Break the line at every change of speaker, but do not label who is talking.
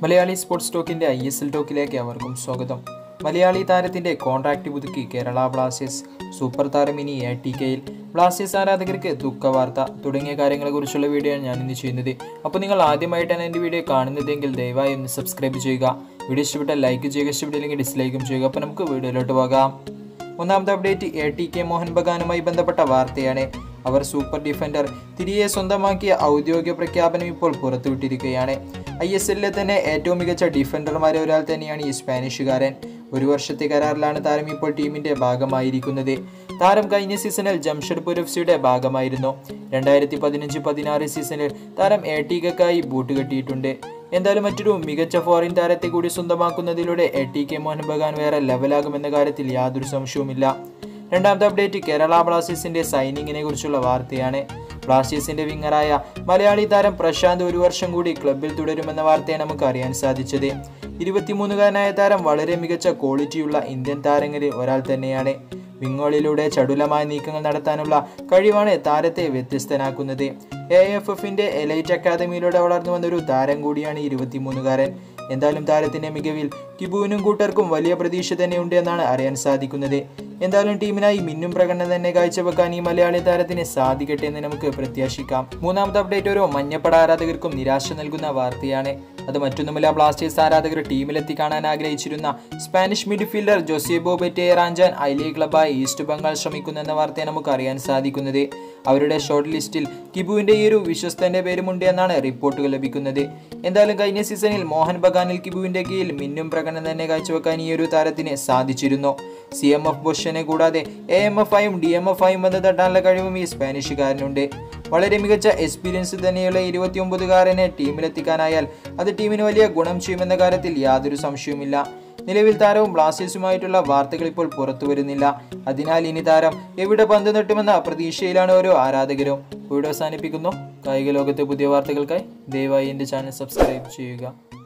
Malayali sports ടോക്കിന്റെ I S L ടോക്കിലേക്ക് അവർക്കും സ്വാഗതം മലയാളി താരത്തിന്റെ കോൺട്രാക്ട് പുതുക്കി കേരള ബ്ലാസ്റ്റേഴ്സ് സൂപ്പർ താരം ഇനി എ ടി കെയിൽ ബ്ലാസ്റ്റേഴ്സ് ആരാധകർക്ക് ദുഃഖവാർത്ത തുടങ്ങിയ കാര്യങ്ങളെക്കുറിച്ചുള്ള വീഡിയോ ആണ് ഞാൻ ഇന്ന് ചെയ്യുന്നത് അപ്പോൾ നിങ്ങൾ ആദ്യമായിട്ടാണ് എൻ്റെ വീഡിയോ കാണുന്നതെങ്കിൽ ദയവായി ഒന്ന് സബ്സ്ക്രൈബ് ചെയ്യുക വീഡിയോ ഇഷ്ടപ്പെട്ടാൽ ലൈക്ക് ചെയ്യുക ഇഷ്ടപ്പെട്ടില്ലെങ്കിൽ ഡിസ്ലൈക്കും ചെയ്യുക അപ്പോൾ നമുക്ക് വീഡിയോയിലോട്ട് പോകാം ഒന്നാമത്തെ update A T K Mohun ബഗാനുമായി ബന്ധപ്പെട്ട വാർത്തയാണ് അവർ സൂപ്പർ ഡിഫൻഡർ തിരികെ സ്വന്തമാക്കിയ ഔദ്യോഗിക പ്രഖ്യാപനം ഇപ്പോൾ പുറത്തുവിട്ടിരിക്കുകയാണ് ഐ എസ് എല്ലിലെ തന്നെ ഏറ്റവും മികച്ച ഡിഫൻഡർമാരെ ഒരാൾ തന്നെയാണ് ഈ സ്പാനിഷുകാരൻ ഒരു വർഷത്തെ കരാറിലാണ് താരം ഇപ്പോൾ ടീമിന്റെ ഭാഗമായിരിക്കുന്നത് താരം കഴിഞ്ഞ സീസണിൽ ജംഷഡ്പൂർ എഫ് സിയുടെ ഭാഗമായിരുന്നു രണ്ടായിരത്തി പതിനഞ്ച് പതിനാറ് സീസണിൽ താരം എ ടി കെക്കായി ബൂട്ട് കെട്ടിയിട്ടുണ്ട് എന്തായാലും മറ്റൊരു മികച്ച ഫോറിൻ താരത്തെ കൂടി സ്വന്തമാക്കുന്നതിലൂടെ A T K Mohun Bagan വേറെ ലെവലാകുമെന്ന കാര്യത്തിൽ യാതൊരു സംശയവുമില്ല രണ്ടാമത്തെ അപ്ഡേറ്റ് കേരള ബ്ലാസ്റ്റേഴ്സിന്റെ സൈനിങ്ങിനെ കുറിച്ചുള്ള വാർത്തയാണ് ബ്ലാസ്റ്റേഴ്സിന്റെ വിങ്ങറായ മലയാളി താരം പ്രശാന്ത് ഒരു വർഷം കൂടി ക്ലബിൽ തുടരുമെന്ന വാർത്തയാണ് നമുക്ക് അറിയാൻ സാധിച്ചത് ഇരുപത്തിമൂന്നുകാരനായ താരം വളരെ മികച്ച ക്വാളിറ്റിയുള്ള ഇന്ത്യൻ താരങ്ങളിൽ ഒരാൾ തന്നെയാണ് വിങ്ങോളിലൂടെ ചടുലമായ നീക്കങ്ങൾ നടത്താനുള്ള കഴിവാണ് താരത്തെ വ്യത്യസ്തനാക്കുന്നത് എ എഫ് എഫിന്റെ എലൈറ്റ് അക്കാദമിയിലൂടെ വളർന്നു വന്ന ഒരു താരം കൂടിയാണ് ഇരുപത്തിമൂന്നുകാരൻ എന്തായാലും താരത്തിന്റെ മികവിൽ കിബുവിനും കൂട്ടർക്കും വലിയ പ്രതീക്ഷ തന്നെയുണ്ട് എന്നാണ് അറിയാൻ സാധിക്കുന്നത് എന്തായാലും ടീമിനായി മിന്നും പ്രകടനം തന്നെ കാഴ്ചവെക്കാൻ ഈ മലയാളി താരത്തിന് സാധിക്കട്ടെ എന്ന് നമുക്ക് പ്രത്യാശിക്കാം മൂന്നാമത്തെ അപ്ഡേറ്റ് ഒരു മഞ്ഞപ്പട ആരാധകർക്കും നിരാശ നൽകുന്ന വാർത്തയാണ് അത് മറ്റൊന്നുമല്ല ബ്ലാസ്റ്റേഴ്സ് ആരാധകർ ടീമിലെത്തി കാണാൻ ആഗ്രഹിച്ചിരുന്ന സ്പാനിഷ് മിഡ്ഫീൽഡർ ജോസിബോ ബെറ്റെ റാഞ്ചാൻ ഐ ലീഗ് ക്ലബായ ഈസ്റ്റ് ബംഗാൾ ശ്രമിക്കുന്നെന്ന വാർത്തയാണ് നമുക്ക് അറിയാൻ സാധിക്കുന്നത് അവരുടെ ഷോർട്ട് ലിസ്റ്റിൽ കിബുവിന്റെ ഈ ഒരു വിശ്വസ്തന്റെ പേരുമുണ്ട് എന്നാണ് റിപ്പോർട്ടുകൾ ലഭിക്കുന്നത് എന്തായാലും കഴിഞ്ഞ സീസണിൽ മോഹൻ ബഗാനിൽ കിബുവിന്റെ കീഴിൽ മിന്നും പ്രകടനം തന്നെ കാഴ്ചവെക്കാൻ ഈ ഒരു താരത്തിന് സാധിച്ചിരുന്നു സി എം എഫ് ബൊഷനെ കൂടാതെ എ എം എഫ് ആയും ഡി എം എഫ് ആയും ബന്ധം തട്ടാനുള്ള കഴിവും ഈ സ്പാനിഷുകാരനുണ്ട് വളരെ മികച്ച എക്സ്പീരിയൻസ് തന്നെയുള്ള ഇരുപത്തിയൊമ്പതുകാരനെ ടീമിലെത്തിക്കാനായാൽ അത് ടീമിന് വലിയ ഗുണം ചെയ്യുമെന്ന കാര്യത്തിൽ യാതൊരു സംശയവുമില്ല നിലവിൽ താരവും ബ്ലാസ്റ്റേഴ്സുമായിട്ടുള്ള വാർത്തകൾ ഇപ്പോൾ പുറത്തു വരുന്നില്ല അതിനാൽ ഇനി താരം എവിടെ പന്ത് നെട്ടുമെന്ന പ്രതീക്ഷയിലാണ് ഓരോ ആരാധകരും വീഡിയോ അവസാനിപ്പിക്കുന്നു കായിക ലോകത്തെ പുതിയ വാർത്തകൾക്കായി ദയവായി എൻ്റെ ചാനൽ സബ്സ്ക്രൈബ് ചെയ്യുക